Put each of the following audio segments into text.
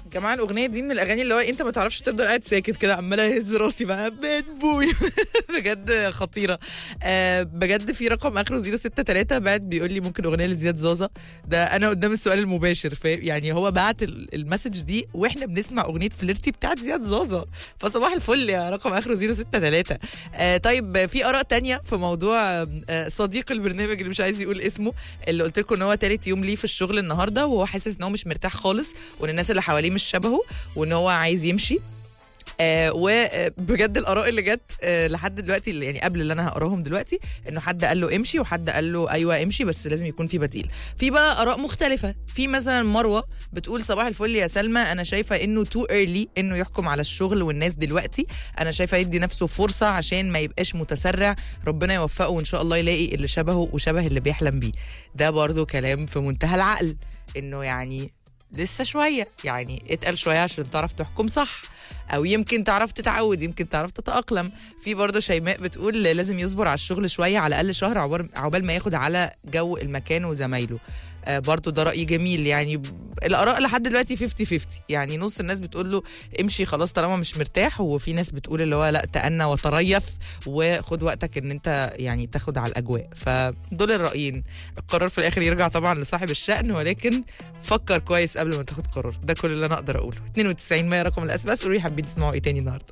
جماعه الاغنيه دي من الاغاني اللي هو انت ما تعرفش تفضل قاعد ساكت كده عماله اهز راسي بقى باد بوي بجد خطيره آه بجد في رقم اخره 063 بعد بيقول لي ممكن اغنيه لزياد زازا ده انا قدام السؤال المباشر فاهم يعني هو بعت ال- المسج دي واحنا بنسمع اغنيه فليرتي بتاعت زياد زازا فصباح الفل يا رقم اخره 063 آه طيب في اراء تانية في موضوع آه صديق البرنامج اللي مش عايز يقول اسمه اللي قلت لكم ان هو تالت يوم ليه في الشغل النهارده وهو حاسس ان هو مش مرتاح خالص وان الناس اللي حواليه مش شبهه وان هو عايز يمشي آه وبجد الاراء اللي جت آه لحد دلوقتي اللي يعني قبل اللي انا هقراهم دلوقتي انه حد قال له امشي وحد قال له ايوه امشي بس لازم يكون في بديل في بقى اراء مختلفه في مثلا مروه بتقول صباح الفل يا سلمى انا شايفه انه تو ايرلي انه يحكم على الشغل والناس دلوقتي انا شايفه يدي نفسه فرصه عشان ما يبقاش متسرع ربنا يوفقه وان شاء الله يلاقي اللي شبهه وشبه اللي بيحلم بيه ده برضو كلام في منتهى العقل انه يعني لسه شويه يعني اتقل شويه عشان تعرف تحكم صح او يمكن تعرف تتعود يمكن تعرف تتاقلم في برضه شيماء بتقول لازم يصبر على الشغل شويه على الاقل شهر عقبال عقبال ما ياخد على جو المكان وزمايله آه برضه ده راي جميل يعني ب- الاراء لحد دلوقتي 50 50 يعني نص الناس بتقول له امشي خلاص طالما مش مرتاح وفي ناس بتقول اللي هو لا تأنى وتريث وخد وقتك ان انت يعني تاخد على الاجواء فدول الرايين القرار في الاخر يرجع طبعا لصاحب الشأن ولكن فكر كويس قبل ما تاخد قرار ده كل اللي انا اقدر اقوله 92 ما رقم الاس بس قولوا لي حابين تسمعوا ايه تاني النهارده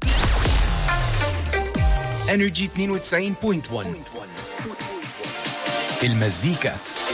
انرجي 92.1 المزيكا